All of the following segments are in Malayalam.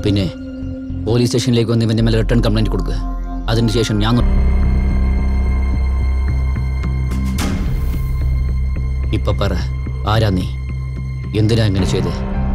പിന്നെ പോലീസ് സ്റ്റേഷനിലേക്ക് വന്ന് ഇവന്റെ മേലെ റിട്ടേൺ കംപ്ലൈന്റ് കൊടുക്കുക അതിനുശേഷം ഞാൻ നോ- ഇപ്പൊ പറ ആരാ നീ എന്തിനാ ഇങ്ങനെ ചെയ്ത്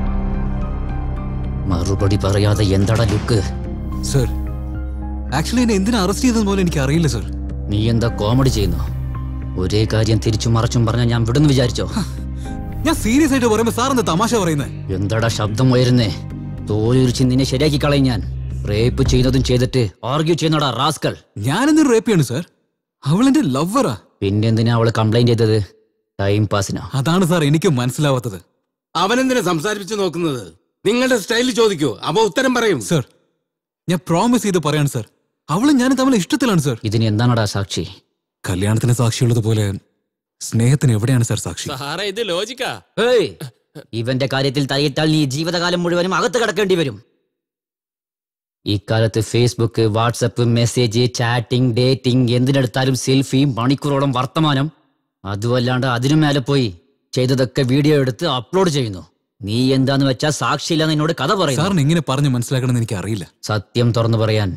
മറുപടി പറയാതെ എന്താടാ ലുക്ക് സർ ആക്ച്വലി എന്നെ എന്തിനാ അറസ്റ്റ് ചെയ്തതെന്ന് പോലും എനിക്ക് അറിയില്ല സർ നീ എന്താ കോമഡി ചെയ്യുന്നു ഒരേ കാര്യം തിരിച്ചും മറച്ചും പറഞ്ഞാൽ ഞാൻ വിടുന്നു വിചാരിച്ചോ ഞാൻ സീരിയസ് ആയിട്ട് പറയുമ്പോ സാർ എന്താ തമാശ പറയുന്നത് എന്താടാ ശബ്ദം ഉയരുന്നേ തോലുരിച്ച് നിന്നെ ശരിയാക്കി കളയും ഞാൻ റേപ്പ് ചെയ്യുന്നതും ചെയ്തിട്ട് ആർഗ്യൂ ചെയ്യുന്നടാ റാസ്കൾ ഞാനെന്തൊരു റേപ്പ് ചെയ്യാണ് സർ അവൾ എന്റെ ലവറാ പിന്നെന്തിനാ അവള് കംപ്ലൈന്റ് ചെയ്തത് ടൈം പാസിനാ അതാണ് സാർ എനിക്ക് മനസ്സിലാവാത്തത് അവനെന്തിനാ സംസാരിപ്പിച്ച് നോക്കുന്നത് നിങ്ങളുടെ സ്റ്റൈലിൽ ചോദിക്കൂ അപ്പൊ ഉത്തരം പറയും സർ ഞാൻ പ്രോമിസ് ചെയ്ത് പറയാണ് സർ അവളും ഞാനും തമ്മിൽ ഇഷ്ടത്തിലാണ് സർ ഇതിന് എന്താണടാ സാക്ഷി കല്യാണത്തിന് സാക്ഷിയുള്ളത് പോലെ സ്നേഹത്തിന് എവിടെയാണ് സർ സാക്ഷി സാറേ ഇത് ലോജിക്കാ ഏയ് ഇവന്റെ കാര്യത്തിൽ തലയിട്ടാൽ നീ ജീവിതകാലം മുഴുവനും അകത്ത് കിടക്കേണ്ടി വരും ഇക്കാലത്ത് Facebook WhatsApp message chatting dating എന്തിനെടുത്താലും സെൽഫി മണിക്കൂറോളം വർത്തമാനം അതുമല്ലാണ്ട് അതിനു മേലെ പോയി ചെയ്തതൊക്കെ വീഡിയോ എടുത്ത് അപ്ലോഡ് ചെയ്യുന്നു നീ എന്താന്ന് വെച്ചാ സാക്ഷിയില്ലെന്ന് എന്നോട് കഥ പറയുന്നു സാറിന് ഇങ്ങനെ പറഞ്ഞ് മനസ്സിലാക്കണമെന്ന് എനിക്ക് അറിയില്ല സത്യം തുറന്നു പറയാൻ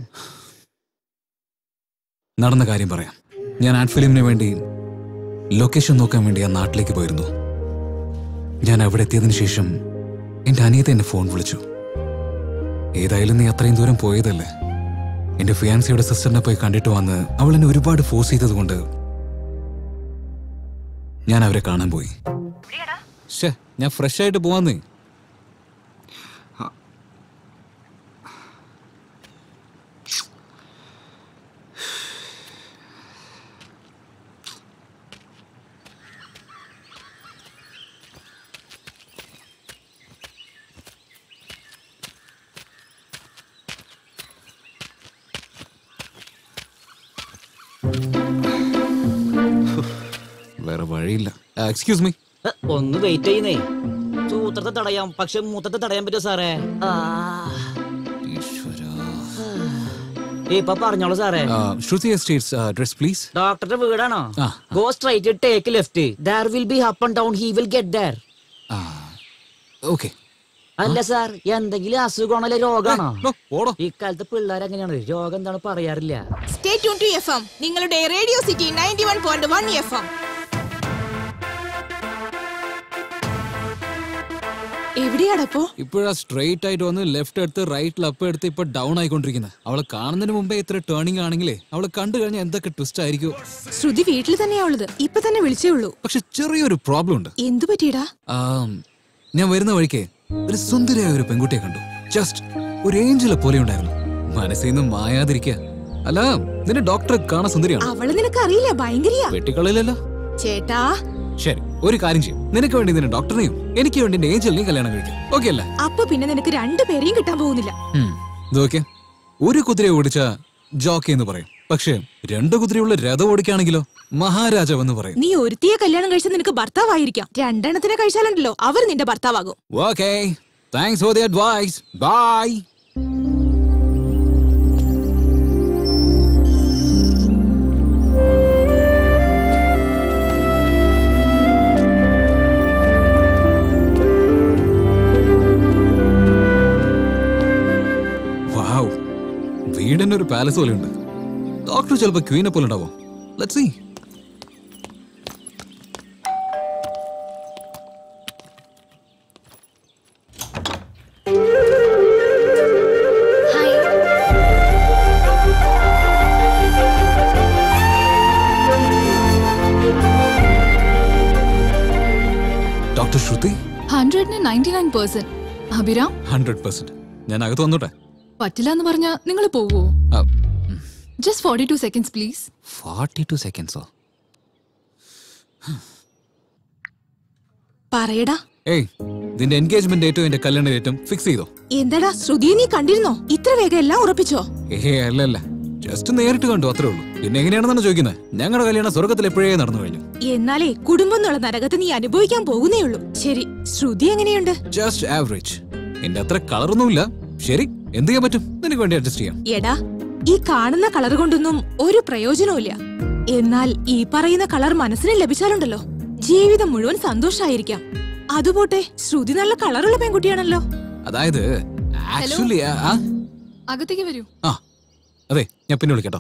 നടന്ന കാര്യം പറയാം ഞാൻ ആഡ് ഫിലിമിന് വേണ്ടി ലൊക്കേഷൻ നോക്കാൻ വേണ്ടി ആ നാട്ടിലേക്ക് പോയിരുന്നു ഞാൻ അവിടെ എത്തിയതിനു ശേഷം എന്റെ അനിയത്തെ എന്നെ ഫോൺ വിളിച്ചു ഏതായാലും നീ അത്രയും ദൂരം പോയതല്ലേ എന്റെ ഫിയാൻസിയുടെ സിസ്റ്ററിനെ പോയി കണ്ടിട്ട് വന്ന് അവൾ എന്നെ ഒരുപാട് ഫോഴ്സ് ചെയ്തതുകൊണ്ട് ഞാൻ അവരെ കാണാൻ പോയി ശ്ശേ, ഞാൻ ഫ്രഷ് ആയിട്ട് പോവാന്നേ വേറെ വഴിയില്ല എക്സ്ക്യൂസ് മീ ഏ, ഒന്ന് വെയിറ്റ് ചെയ്യുന്നേ സൂത്രത്തെ തടയാം പക്ഷെ മൂത്രത്തെ തടയാൻ പറ്റുമോ സാറേ ആ. ഇപ്പൊ പറഞ്ഞോളൂ സാറേ ശ്രുതി എസ്റ്റേറ്റ്സ് അഡ്രസ് പ്ലീസ് ഡോക്ടറുടെ വീടാണോ ആ. Go straight take left there will be up and down he will get there okay അല്ല സാർ എന്തെങ്കിലും അസുഖമാണല്ലോ രോഗമാണോ ഓടോ ഇക്കാലത്ത് പിള്ളേർ എങ്ങനെയാണ് രോഗം എന്താണ് പറയാറില്ല stay tune to F M നിങ്ങളുടെ radio city ninety one point one F M എവിടെയാടപ്പോ ഇപ്പോഴാ സ്ട്രെയിറ്റ് ആയിട്ട് വന്ന് ലെഫ്റ്റ് എടുത്ത് റൈറ്റിൽ അപ്പ് എടുത്ത് ഇപ്പൊ ഡൗൺ ആയിക്കൊണ്ടിരിക്കുന്നത് അവളെ കാണുന്നതിന് മുമ്പേ ഇത്ര ടേണിംഗ് ആണെങ്കിലേ അവളെ കണ്ടു കഴിഞ്ഞാൽ എന്തൊക്കെ ട്വിസ്റ്റ് ആയിരിക്കും ശ്രുതി വീട്ടിൽ തന്നെയാ ഉള്ളത് ഇപ്പൊ തന്നെ വിളിച്ചേ ഉള്ളൂ പക്ഷെ ചെറിയൊരു പ്രോബ്ലം ഉണ്ട് എന്തു പറ്റിയടാ ആം, ഞാൻ വരുന്ന വഴിക്ക് ഒരു സുന്ദരിയായ ഒരു പെൺകുട്ടിയെ കണ്ടു ജസ്റ്റ് ഒരു ഏഞ്ചലെ പോലെ ഉണ്ടായിരുന്നു മനസ്സിൽ നിന്ന് മായാതിരിക്കുക അല്ല നിന്റെ ഡോക്ടറെ കാണാൻ സുന്ദരിയാണ് അവള് നിനക്ക് അറിയില്ല ഭയങ്കരിയാ വെട്ടിക്കളില്ലല്ലോ ചേട്ടാ ശരി ഒരു കാര്യം ചെയ്യും നിനക്ക് വേണ്ടി നിന്റെ ഡോക്ടറിനെയും എനിക്ക് വേണ്ടി എന്റെ ഏഞ്ചലിനെയും കല്യാണം കഴിക്കും ഓക്കെ അല്ലേ അപ്പൊ പിന്നെ നിനക്ക് രണ്ടുപേരെയും കിട്ടാൻ പോകുന്നില്ല ഇതൊക്കെ ഒരു കുതിരയെ ഓടിച്ച ജോക്കി എന്ന് പറയും പക്ഷേ രണ്ട് കുതിരയുള്ള രഥം ഓടിക്കുകയാണെങ്കിലോ മഹാരാജാവ് എന്ന് പറയും നീ ഒരുത്തിയെ കല്യാണം കഴിച്ചാൽ നിനക്ക് ഭർത്താവായിരിക്കാം രണ്ടെണ്ണത്തിനെ കഴിച്ചാലുണ്ടല്ലോ അവർ നിന്റെ ഭർത്താവാകും okay thanks for the advice bye wow വീടിന് ഒരു പാലസ് പോലെ ഉണ്ട് ഡോക്ടർ ചിലപ്പോ ക്വീനെ പോലെ ഉണ്ടാവോ ലെറ്റ് സീ ഡോക്ടർ ശ്രുതി ഹൺഡ്രഡിന് ninety nine percent Abhiram hundred percent ഞാൻ അകത്ത് വന്നോട്ടെ പറ്റില്ല എന്ന് പറഞ്ഞാ നിങ്ങൾ പോവോ ആ, just forty two seconds please forty two സെക്കൻഡ്സോ പറയടാ ഏയ് നിന്റെ എൻഗേജ്മെന്റ് ഡേറ്റും എന്റെ കല്യാണ ഡേറ്റും ഫിക്സ് ചെയ്തോ എന്താടാ ശ്രുതിയെ നീ കണ്ടിരുന്നോ ഇത്ര വേഗം എല്ലാം ഉറപ്പിച്ചോ ഏഹേ അല്ലല്ല ജസ്റ്റ് നേരിട്ട് കണ്ടു അത്രേ ഉള്ളൂ പിന്നെ എങ്ങനെയാണെന്നാണ് ചോദിക്കുന്നത് ഞങ്ങളുടെ കല്യാണം സ്വർഗത്തിൽ എപ്പോഴേ നടന്നു കഴിഞ്ഞു എന്നാലേ കുടുംബം എന്നുള്ള നരകത്തെ നീ അനുഭവിക്കാൻ പോകുന്നേ ഉള്ളൂ ശരി ശ്രുതി എങ്ങനെയുണ്ട് ജസ്റ്റ് ആവറേജ് എന്റെ അത്ര കളറൊന്നുമില്ല ശരി എന്ത് ചെയ്യാൻ പറ്റും നിനക്ക് വേണ്ടി അഡ്ജസ്റ്റ് ചെയ്യാം എടാ ഈ കാണുന്ന കളർ കൊണ്ടൊന്നും ഒരു പ്രയോജനവുമില്ല എന്നാൽ ഈ പറയുന്ന കളർ മനസ്സിന് ലഭിച്ചാലുണ്ടല്ലോ ജീവിതം മുഴുവൻ സന്തോഷായിരിക്കാം അതുപോട്ടെ ശ്രുതി നല്ല കളറുള്ള പെൺകുട്ടിയാണല്ലോ അതായത് ആക്ച്വലി അകത്തേക്ക് വരൂ ആ അതെ ഞാൻ പിന്നെ വിളിക്കട്ടോ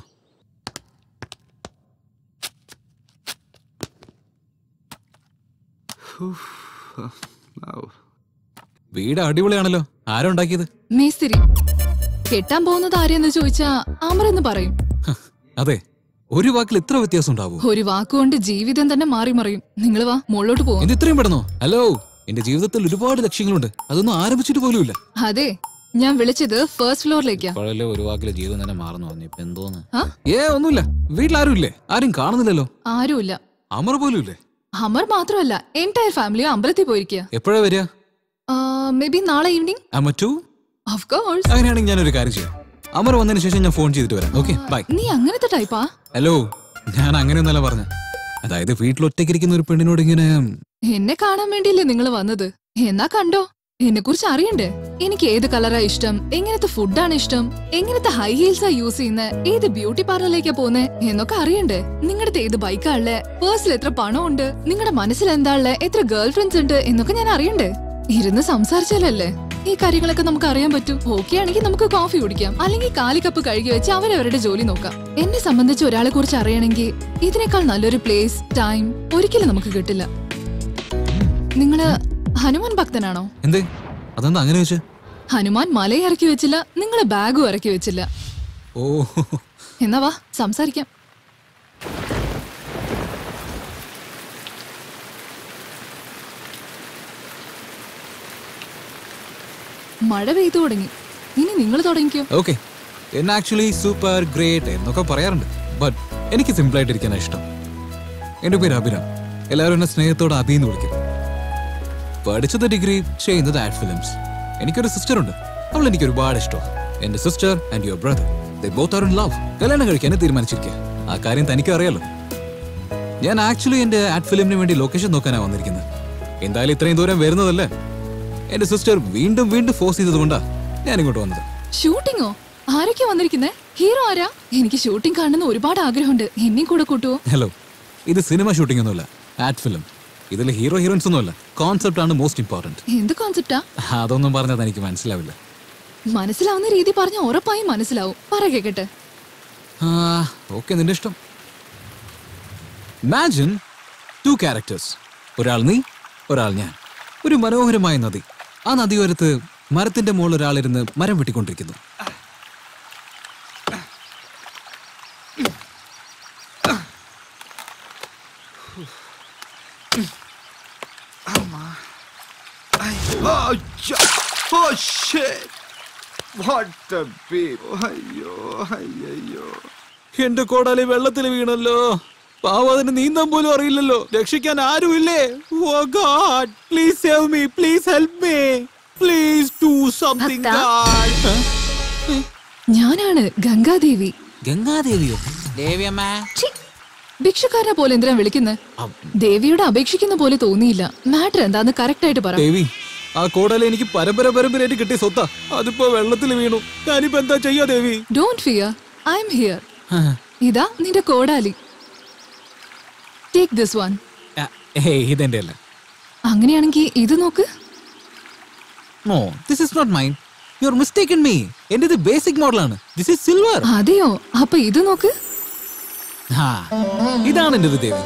വീട് അടിപൊളിയാണല്ലോ ആരാ ഉണ്ടാക്കിയത് മേസ്തിരി കെട്ടാൻ പോകുന്നത് ആരെയെന്ന് ചോദിച്ചാ അമരെന്ന് പറയും ഹ, അതെ ഒരു വാക്കിൽ ഇത്ര വ്യത്യാസം ഉണ്ടാവൂ ഒരു വാക്കുകൊണ്ട് ജീവിതം തന്നെ മാറി മറിയും നിങ്ങൾ വാ മുകളിലോട്ട് പോവാം എന്ത് ഇത്രയും പെടുന്നോ ഹലോ എന്റെ ജീവിതത്തിൽ ഒരുപാട് ലക്ഷ്യങ്ങളുണ്ട് അതൊന്നും ആരംഭിച്ചിട്ട് പോലുമില്ല അതെ ഞാൻ വിളിച്ചത് ഫസ്റ്റ് ഫ്ലോറിലേക്കാ ഇപ്പോഴല്ലേ ഒരു വാക്കിൽ ജീവിതം തന്നെ മാറുന്നു പറഞ്ഞു ഇപ്പൊ എന്തോന്ന് ആ ഏ ഒന്നുമില്ല വീട്ടിൽ ആരും ഇല്ലേ ആരും കാണുന്നില്ലല്ലോ ആരുമില്ല അമർ പോലും ഇല്ലേ അമർ മാത്രമല്ല എൻറ്റയർ ഫാമിലി അമ്പലത്തിൽ പോയിരിക്കുക എപ്പോഴാ വരിക മേ ബി നാളെ ഈവനിങ് അമ്മ ടു ഓഫ് കോഴ്സ് അങ്ങനെയാണെങ്കിൽ ഞാനൊരു കാര്യം ചെയ്യാം അമർ വന്നതിന് ശേഷം ഞാൻ ഫോൺ ചെയ്തിട്ട് വരാം ഓക്കെ ബൈ നീ അങ്ങനത്തെ ടൈപ്പാ ഹലോ ഞാൻ അങ്ങനെയൊന്നല്ല പറഞ്ഞ അതായത് വീട്ടിൽ ഒറ്റയ്ക്കിരിക്കുന്ന ഒരു പെണ്ണിനോട് ഇങ്ങനെ എന്നെ കാണാൻ വേണ്ടിയല്ലേ നിങ്ങൾ വന്നത് എന്നാ കണ്ടോ എന്നെ കുറിച്ച് അറിയണ്ടേ എനിക്ക് ഏത് കളറാ ഇഷ്ടം എങ്ങനത്തെ ഫുഡാണ് ഇഷ്ടം എങ്ങനത്തെ ഹൈ ഹീൽസാ യൂസ് ചെയ്യുന്നത് ഏത് ബ്യൂട്ടി പാർലറിലേക്കാ പോന്നെ എന്നൊക്കെ അറിയണ്ടേ നിങ്ങളുടെ ഏത് ബൈക്കാ ഉള്ളേ പേഴ്സിൽ എത്ര പണം ഉണ്ട് നിങ്ങളുടെ മനസ്സിൽ എന്താ ഉള്ളേ എത്ര ഗേൾ ഫ്രണ്ട്സ് ഉണ്ട് എന്നൊക്കെ ഞാൻ അറിയണ്ടേ ഇരുന്ന് സംസാരിച്ചാലല്ലേ ഈ കാര്യങ്ങളൊക്കെ നമുക്ക് അറിയാൻ പറ്റും ഓക്കെ ആണെങ്കിൽ നമുക്ക് കോഫി കുടിക്കാം അല്ലെങ്കിൽ കാലിക്കപ്പ് കഴുകി വെച്ച് അവരവരുടെ ജോലി നോക്കാം എന്നെ സംബന്ധിച്ച് ഒരാളെ കുറിച്ച് അറിയണമെങ്കിൽ ഇതിനേക്കാൾ നല്ലൊരു പ്ലേസ് ടൈം ഒരിക്കലും നമുക്ക് കിട്ടില്ല നിങ്ങള് ഹനുമാൻ ഭക്തനാണോ എന്തേ അതെന്താ അങ്ങനെ വെച്ച് ഹനുമാൻ മലയെ ഇറക്കി വെച്ചില്ല നിങ്ങള് ബാഗും ഇറക്കി വെച്ചില്ല ഓ എന്നാ വാ സംസാരിക്കാം മഴ പെയ്തു തുടങ്ങി ഇനി നിങ്ങൾ തുടങ്ങിക്കോ ഓക്കെ എന്നെ ആക്ച്വലി സൂപ്പർ ഗ്രേറ്റ് എന്നൊക്കെ പറയാറുണ്ട് ബട്ട് എനിക്ക് സിമ്പിൾ ആയിട്ട് ഇരിക്കാനാ ഇഷ്ടം എന്റെ പേര് അഭിരാം എല്ലാവരും എന്നെ സ്നേഹത്തോടെ അഭി എന്ന് വിളിക്കും പഠിച്ചത് ഡിഗ്രി ചെയ്യുന്നത് ആഡ് ഫിലിംസ് എനിക്കൊരു സിസ്റ്റർ ഉണ്ട് അവൾ എനിക്ക് ഒരുപാട് ഇഷ്ടമാണ് എന്റെ sister and your brother they both are in love കല്യാണം കഴിക്കാൻ തീരുമാനിച്ചിരിക്കുക ആ കാര്യം തനിക്ക് അറിയാലോ ഞാൻ ആക്ച്വലി എന്റെ ആഡ് ഫിലിമിന് വേണ്ടി ലൊക്കേഷൻ നോക്കാനാണ് വന്നിരിക്കുന്നത് എന്തായാലും ഇത്രയും ദൂരം വരുന്നതല്ലേ എന്റെ സിസ്റ്റർ വീണ്ടും വീണ്ടും ഫോഴ്സ് ചെയ്തതുകൊണ്ടാ ഞാൻ ഇങ്ങോട്ട് വന്നത് ഷൂട്ടിങ്ങോ ആരൊക്കെ വന്നിരിക്കുന്നേ ഹീറോ ആരാ എനിക്ക് ഷൂട്ടിംഗ് കാണുന്ന ഒരുപാട് ആഗ്രഹമുണ്ട് എന്നെയും കൂടെ കൂട്ടുവോ ഹലോ ഇത് സിനിമ ഷൂട്ടിംഗ് ഒന്നുമല്ല ആഡ് ഫിലിം ഇതിൽ ഹീറോ ഹീറോയിൻസ് ഒന്നുമല്ല കോൺസെപ്റ്റ് ആണ് മോസ്റ്റ് ഇമ്പോർട്ടന്റ് എന്ത് കോൺസെപ്റ്റാ അതൊന്നും പറഞ്ഞത് എനിക്ക് മനസ്സിലാവില്ല മനസ്സിലാവുന്ന രീതി പറഞ്ഞ ഉറപ്പായും മനസ്സിലാവും പറ കേക്കട്ടെ ആ ഓക്കെ നിന്റെ ഇഷ്ടം ഇമാജിൻ ടു ക്യാരക്ടേഴ്സ് ഒരാൾ നീ ഒരാൾ ഞാൻ ഒരു മനോഹരമായ നദി ആ നദിയോരത്ത് മരത്തിന്റെ മുകളിൽ ഒരാളിരുന്ന് മരം വെട്ടിക്കൊണ്ടിരിക്കുന്നു Oh, sh- oh shit! What the beep? അയ്യോ അയ്യോ എന്റെ കോടാലി വെള്ളത്തിൽ വീണല്ലോ പാവ അതിന് നീന്താൻ പോലും അറിയില്ലല്ലോ രക്ഷിക്കാൻ ആരുമില്ലേ oh god please save me please help me please do something ഞാനാണ് ഗംഗാദേവി ഗംഗാദേവിയോ ദേവിയമ്മ ഛി, ഭിക്ഷക്കാരനെ പോലെ എന്തിനാ വിളിക്കുന്നത് ദേവിയോട് അപേക്ഷിക്കുന്ന പോലെ തോന്നിയില്ല മാറ്റർ എന്താന്ന് കറക്റ്റ് ആയിട്ട് പറ ദേവി ആ കോടാലി എനിക്ക് പരമ്പര പരമ്പരയായിട്ട് കിട്ടിയ സ്വത്താ അതിപ്പോ വെള്ളത്തിൽ വീണു ഞാനിപ്പോ എന്താ ചെയ്യാ Devi don't fear I'm here ഇതാ നിന്റെ കോടാലി ടേക്ക് ദിസ് വൺ ഏയ് ഇതെന്റെ അല്ല അങ്ങനെയാണെങ്കിൽ ഇത് നോക്ക് no this is not mine you are mistaken me എന്റെ ഇത് ബേസിക് മോഡലാണ് ദിസ് ഇസ് സിൽവർ അതെയോ അപ്പൊ ഇത് നോക്ക് ഇതാണ് എന്റെ ദേവി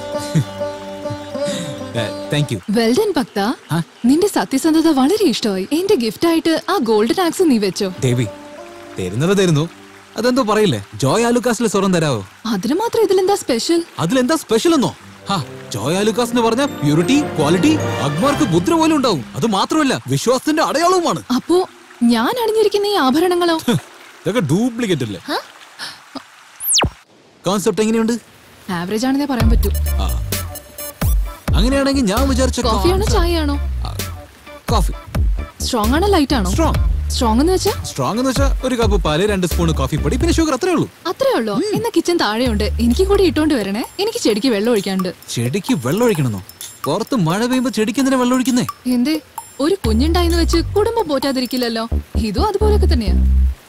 താങ്ക് യു വെൽഡൻ ഭക്ത ആ? നിന്റെ സത്യസന്ധത വളരെ ഇഷ്ടമായി എന്റെ ഗിഫ്റ്റ് ആയിട്ട് ആ ഗോൾഡൻ ആക്സ് നീ വെച്ചോ ദേവി തരുന്നത് തരുന്നു അതെന്തോ പറയില്ലേ ജോയ് ആലുക്കാസിലെ സ്വർണം തരാവോ അതിന് മാത്രം ഇതിലെന്താ സ്പെഷ്യൽ അതിലെന്താ സ്പെഷ്യൽ എന്നോ ഹാ ജോയ് ആലുക്കാസ് എന്ന് പറഞ്ഞ പ്യൂരിറ്റി ക്വാളിറ്റി അക്ബർക്ക് മുദ്ര പോലെ ഉണ്ടാവും അത് മാത്രമല്ല വിശ്വാസത്തിന്റെ അടയാളവുമാണ് അപ്പോ ഞാൻ അണിഞ്ഞിരിക്കുന്ന ഈ ആഭരണങ്ങളോ ഇതൊക്കെ ഡ്യൂപ്ലിക്കേറ്റ് അല്ലേ കോൺസെപ്റ്റ് എങ്ങനെയുണ്ട് ആവറേജ് ആണെന്നേ പറയാൻ പറ്റൂ ആ അങ്ങനെയാണെങ്കിൽ ഞാൻ വിചാരിച്ച കോഫിയാണോ ചായയാണോ കോഫി സ്ട്രോങ് ആണോ ലൈറ്റ് ആണോ സ്ട്രോങ് സ്ട്രോങ് എന്ന് വെച്ചാ സ്ട്രോങ് എന്ന് വെച്ചാൽ ഒരു കപ്പ് പാല് രണ്ട് സ്പൂൺ കോഫി പൊടി പിന്നെ ഷുഗർ അത്രേ ഉള്ളൂ അത്രേ ഉള്ളോ എന്നാ കിച്ചൺ താഴെയുണ്ട് എനിക്ക് കൂടി ഇട്ടോണ്ട് വരണേ എനിക്ക് ചെടിക്ക് വെള്ളം ഒഴിക്കാണ്ട് ചെടിക്ക് വെള്ളം ഒഴിക്കണമെന്നോ പുറത്ത് മഴ പെയ്യുമ്പോ ചെടിക്ക് എന്തിനാ വെള്ളം ഒഴിക്കുന്നേ എന്തേ ഒരു കുഞ്ഞുണ്ടായിന്ന് വെച്ച് കുടുംബം പോറ്റാതിരിക്കില്ലല്ലോ ഇതും അതുപോലൊക്കെ തന്നെയാ